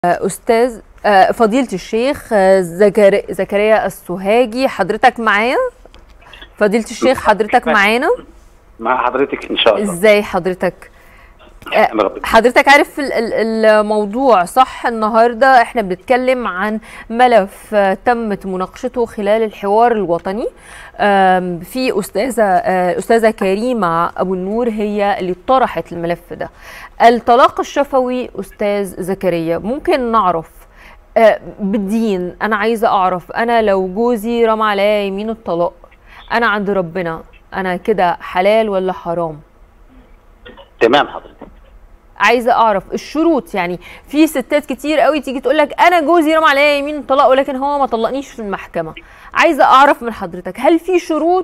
أستاذ آه، فضيلة الشيخ آه، زكر- زكريا السوهاجي حضرتك معايا فضيلة الشيخ حضرتك معانا مع حضرتك ان شاء الله ازاي حضرتك أنا ربنا- حضرتك عارف ال- ال- الموضوع صح النهارده احنا بنتكلم عن ملف آه، تمت مناقشته خلال الحوار الوطني آم، في استاذه آه، استاذه كريمه ابو النور هي اللي طرحت الملف ده الطلاق الشفوي استاذ زكريا ممكن نعرف آه، بالدين انا عايزه اعرف انا لو جوزي رمى عليا يمين الطلاق انا عند ربنا انا كده حلال ولا حرام تمام حضرتك عايزه اعرف الشروط يعني في ستات كتير قوي تيجي تقول لك انا جوزي رمى عليا يمين طلاق ولكن هو ما طلقنيش في المحكمه عايزه اعرف من حضرتك هل في شروط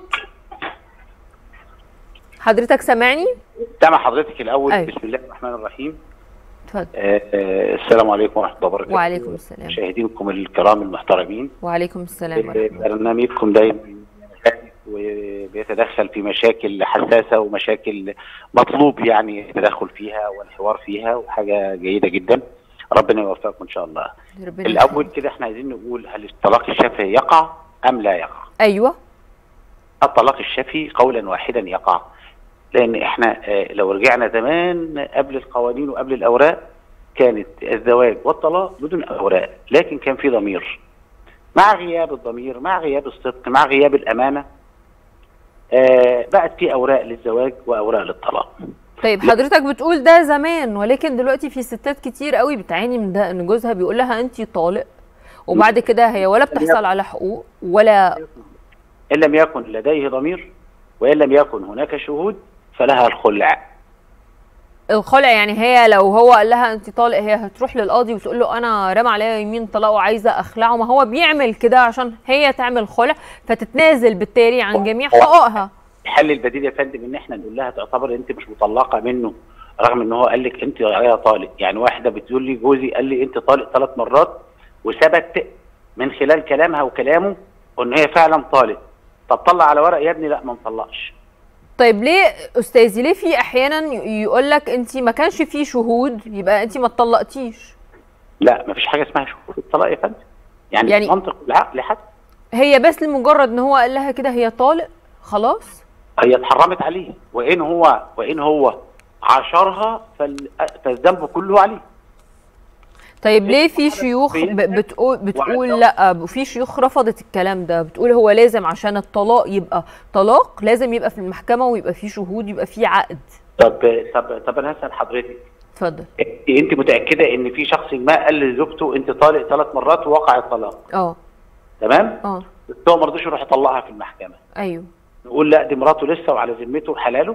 حضرتك سامعني سامع حضرتك الاول أيوة. بسم الله الرحمن الرحيم اتفضل آه آه السلام عليكم ورحمه الله وبركاته وعليكم السلام. مشاهدينكم الكرام المحترمين وعليكم السلام ورحمه الله برنامجكم دايما وبيتدخل في مشاكل حساسه ومشاكل مطلوب يعني التدخل فيها والحوار فيها وحاجه جيده جدا ربنا يوفقكم ان شاء الله ربنا الاول يخليك. كده احنا عايزين نقول هل الطلاق الشفهي يقع ام لا يقع ايوه الطلاق الشفهي قولا واحدا يقع لان احنا آه، لو رجعنا زمان قبل القوانين وقبل الاوراق كانت الزواج والطلاق بدون اوراق لكن كان في ضمير مع غياب الضمير مع غياب الصدق مع غياب الامانه آه بقت في اوراق للزواج واوراق للطلاق طيب حضرتك بتقول ده زمان ولكن دلوقتي في ستات كتير قوي بتعاني من ده ان جوزها بيقول لها انت طالق وبعد كده هي ولا بتحصل على حقوق ولا ان لم يكن لديه ضمير وان لم يكن هناك شهود فلها الخلع الخلع يعني هي لو هو قال لها انت طالق هي هتروح للقاضي وتقول له انا رمى عليا يمين طلاق وعايزه اخلعه ما هو بيعمل كده عشان هي تعمل خلع فتتنازل بالتالي عن جميع حقوقها الحل البديل يا فندم ان احنا نقول لها تعتبر انت مش مطلقه منه رغم ان هو قال لك انت عليها طالق يعني واحده بتقول لي جوزي قال لي انت طالق ثلاث مرات وثبت من خلال كلامها وكلامه ان هي فعلا طالق طب طلع على ورق يا ابني لا ما مطلقش طيب ليه استاذي ليه في احيانا يقول لك انت ما كانش في شهود يبقى انت ما اتطلقتيش لا ما فيش حاجه اسمها شهود في الطلاق يا فندم يعني, يعني- يعني منطق العقل حتى هي بس لمجرد ان هو قال لها كده هي طالق خلاص هي اتحرمت عليه وان هو وان هو عاشرها فال- فالذنب كله عليه طيب ليه في شيوخ ب- بتقول بتقول لا في شيوخ رفضت الكلام ده بتقول هو لازم عشان الطلاق يبقى طلاق لازم يبقى في المحكمة ويبقى في شهود يبقى في عقد طب طب طب انا هسال حضرتك اتفضل انت متاكده ان في شخص ما قال لزوجته انت طالق ثلاث مرات ووقع الطلاق اه تمام اه بس هو ما رضيش يروح يطلقها في المحكمه ايوه نقول لا دي مراته لسه وعلى ذمته حلاله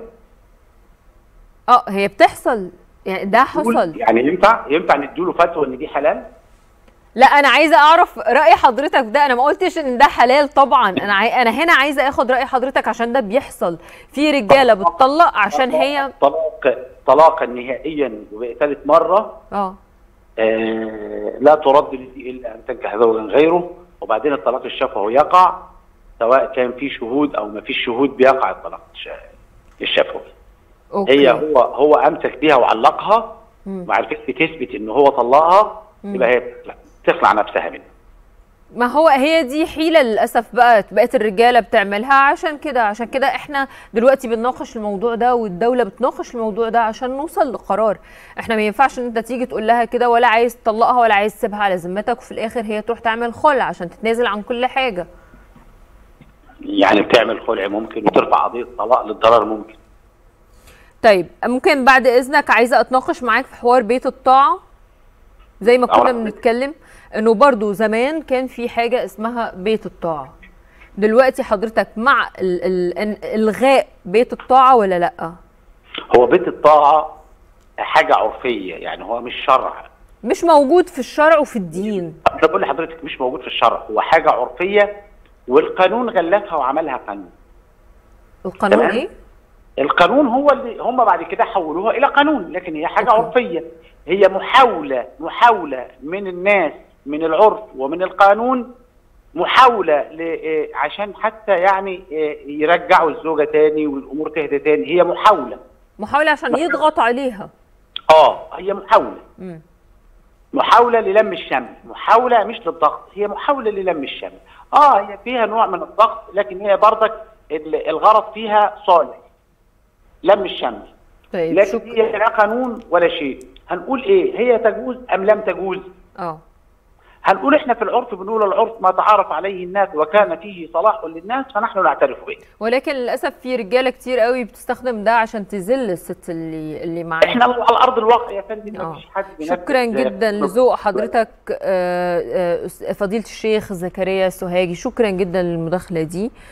اه هي بتحصل يعني ده حصل يعني ينفع ينفع نديله فتوى ان دي حلال لا انا عايزه اعرف راي حضرتك في ده انا ما قلتش ان ده حلال طبعا انا عاي... انا هنا عايزه اخد راي حضرتك عشان ده بيحصل في رجاله بتطلق عشان هي طلاق طلاقا نهائيا وثالث مره اه آه لا ترد لدي الا ان تنكح زوجا غيره وبعدين الطلاق الشفوي يقع سواء كان في شهود او ما فيش شهود بيقع الطلاق الش- الشفوي اوكي هي هو هو امسك بيها وعلقها مم. ما عرفتش تثبت ان هو طلقها يبقى هي بتخلع- تخلع نفسها منه ما هو هي دي حيلة للأسف بقت بقت الرجالة بتعملها عشان كده عشان كده احنا دلوقتي بنناقش الموضوع ده والدولة بتناقش الموضوع ده عشان نوصل لقرار احنا ما ينفعش ان انت تيجي تقول لها كده ولا عايز تطلقها ولا عايز تسيبها على ذمتك وفي الآخر هي تروح تعمل خلع عشان تتنازل عن كل حاجة يعني بتعمل خلع ممكن وترفع قضيه طلاق للضرر ممكن طيب ممكن بعد إذنك عايزة أتناقش معاك في حوار بيت الطاعة زي ما كنا أه. بنتكلم انه برضو زمان كان في حاجة اسمها بيت الطاعة دلوقتي حضرتك مع ال- ال- إن- الغاء بيت الطاعة ولا لا هو بيت الطاعه حاجه عرفيه يعني هو مش شرع مش موجود في الشرع وفي الدين انا بقول لحضرتك مش موجود في الشرع هو حاجه عرفيه والقانون غلفها وعملها قانون القانون تمام. ايه القانون هو اللي هم بعد كده حولوها الى قانون لكن هي حاجه أوكي. عرفيه هي محاوله محاوله من الناس من العرف ومن القانون محاوله ل- آه، عشان حتى يعني آه، يرجعوا الزوجه تاني والامور تهدى تاني هي محاوله محاولة عشان يضغط عليها اه هي محاوله مم. محاوله للم الشمل محاوله مش للضغط هي محاوله للم الشمل اه هي فيها نوع من الضغط لكن هي برضك ال- الغرض فيها صالح لم الشمل طيب لكن شكرا هي لا قانون ولا شيء هنقول ايه هي تجوز ام لم تجوز اه هنقول احنا في العرف بنقول العرف ما تعارف عليه الناس وكان فيه صلاح للناس فنحن نعترف به ولكن للاسف في رجاله كتير قوي بتستخدم ده عشان تذل الست اللي اللي معاها احنا على الارض الواقع يا فندم آه. ما فيش حد بينفذ شكرا جدا نص- لذوق حضرتك آه، آه، فضيله الشيخ زكريا سوهاجي شكرا جدا للمداخله دي